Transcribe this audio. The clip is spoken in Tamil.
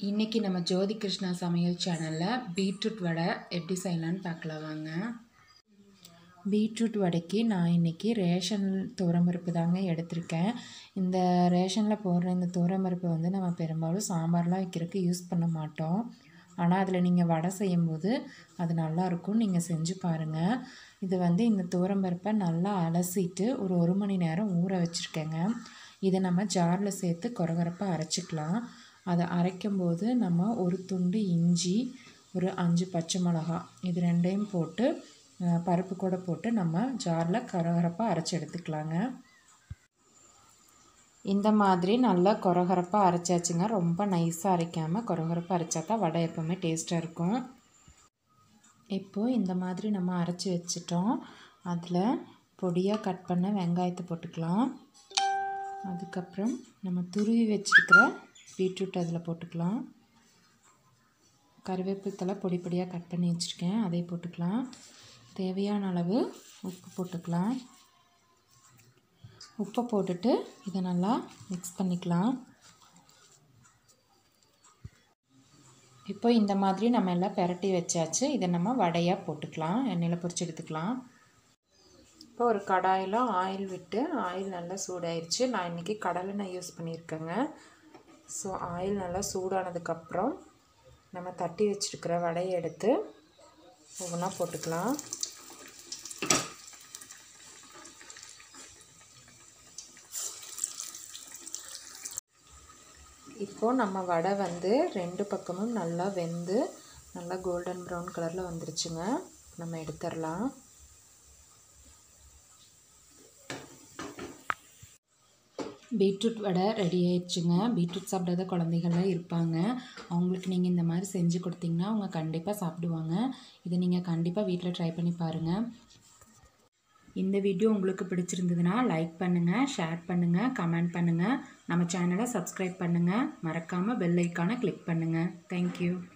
இன்றைக்கி நம்ம ஜோதி கிருஷ்ணா சமையல் சேனலில் பீட்ரூட் வடை எப்படி செய்யலான்னு பார்க்கலாம் வாங்க பீட்ரூட் வடைக்கு நான் இன்றைக்கி ரேஷன் துவரம்பருப்பு தாங்க எடுத்திருக்கேன் இந்த ரேஷனில் போடுற இந்த துவரம்பருப்பு வந்து நம்ம பெரும்பாலும் சாம்பார்லாம் வைக்கிறதுக்கு யூஸ் பண்ண மாட்டோம் ஆனால் அதில் நீங்கள் வடை செய்யும்போது அது நல்லாயிருக்கும் நீங்கள் செஞ்சு பாருங்கள் இது வந்து இந்த துவரம்பருப்பை நல்லா அலசிட்டு ஒரு ஒரு மணி நேரம் ஊற வச்சுருக்கேங்க இதை நம்ம ஜாரில் சேர்த்து கொரகரப்பாக அரைச்சிக்கலாம் அதை அரைக்கும்போது நம்ம ஒரு துண்டு இஞ்சி ஒரு அஞ்சு பச்சை மிளகா இது ரெண்டையும் போட்டு அஹ், பருப்பு கூட போட்டு நம்ம ஜாரில் கரகரப்பாக அரைச்சி எடுத்துக்கலாங்க இந்த மாதிரி நல்லா கொரகரப்பாக அரைச்சாச்சுங்க ரொம்ப நைஸாக அரைக்காமல் கொரகரப்பாக அரைச்சா தான் வடை எப்போவுமே டேஸ்ட்டாக இருக்கும் இப்போது இந்த மாதிரி நம்ம அரைச்சி வச்சிட்டோம் அதில் பொடியாக கட் பண்ண வெங்காயத்தை போட்டுக்கலாம் அதுக்கப்புறம் நம்ம துருவி வச்சுருக்கிற பீட்ரூட் அதில் போட்டுக்கலாம் கருவேப்பிலை தலை பொடி பொடியாக கட் பண்ணி வச்சுருக்கேன் அதை போட்டுக்கலாம் தேவையான அளவு உப்பு போட்டுக்கலாம் உப்பை போட்டுட்டு இதை நல்லா மிக்ஸ் பண்ணிக்கலாம் இப்போ இந்த மாதிரி நம்ம எல்லாம் பெரட்டி வச்சாச்சு இதை நம்ம வடையாக போட்டுக்கலாம் எண்ணெயில் பொரிச்சு எடுத்துக்கலாம் இப்போ ஒரு கடாயில் ஆயில் விட்டு ஆயில் நல்லா சூடாயிருச்சு நான் இன்றைக்கி கடலெண்ணெய் யூஸ் பண்ணியிருக்கேங்க ஸோ ஆயில் நல்லா சூடானதுக்கப்புறம் நம்ம தட்டி வச்சுருக்கிற வடையை எடுத்து ஒவ்வொன்றா போட்டுக்கலாம் இப்போது நம்ம வடை வந்து ரெண்டு பக்கமும் நல்லா வெந்து நல்லா கோல்டன் ப்ரௌன் கலரில் வந்துருச்சுங்க நம்ம எடுத்துடலாம் பீட்ரூட் வடை ரெடி ஆயிடுச்சுங்க பீட்ரூட் சாப்பிடாத குழந்தைகள்லாம் இருப்பாங்க அவங்களுக்கு நீங்கள் இந்த மாதிரி செஞ்சு கொடுத்தீங்கன்னா அவங்க கண்டிப்பாக சாப்பிடுவாங்க இதை நீங்கள் கண்டிப்பாக வீட்டில் ட்ரை பண்ணி பாருங்கள் இந்த வீடியோ உங்களுக்கு பிடிச்சிருந்ததுன்னா லைக் பண்ணுங்கள் ஷேர் பண்ணுங்கள் கமெண்ட் பண்ணுங்கள் நம்ம சேனலை சப்ஸ்கிரைப் பண்ணுங்கள் மறக்காமல் பெல் ஐக்கானை கிளிக் பண்ணுங்கள் தேங்க்யூ